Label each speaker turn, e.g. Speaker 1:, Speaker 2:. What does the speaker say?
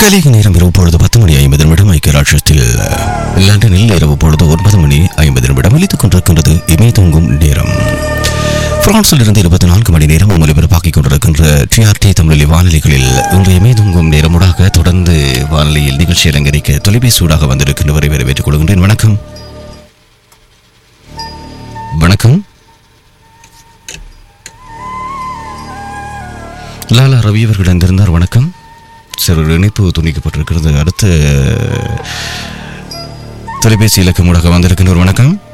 Speaker 1: கலிக நேரம் இரவு பொழுது பத்து மணி ஐம்பது நிமிடம் ஐக்கிய ராஷ்டிரத்தில் லண்டனில் இரவு பொழுது ஒன்பது மணி ஐம்பது நிமிடம் அளித்துக் கொண்டிருக்கின்றது இமை தூங்கும் நேரம் பிரான்சில் இருந்து இருபத்தி நான்கு மணி நேரம் ஒலிபரப்பாக்கிக் கொண்டிருக்கின்ற டிஆர்டி தமிழி வானொலிகளில் இன்று இமை தூங்கும் நேரமுடாக தொடர்ந்து வானொலியில் நிகழ்ச்சி அலங்கரிக்க தொலைபேசியூடாக வந்திருக்கின்றவரை வரவேற்றுக் கொள்கின்றேன் வணக்கம் வணக்கம் லாலா ரவி அவர்கள் இருந்திருந்தார் வணக்கம் சிறு இணைப்பு துணிக்கப்பட்டிருக்கிறது அடுத்த தொலைபேசி இலக்கம் ஊடாக வந்திருக்கின்ற ஒரு வணக்கம்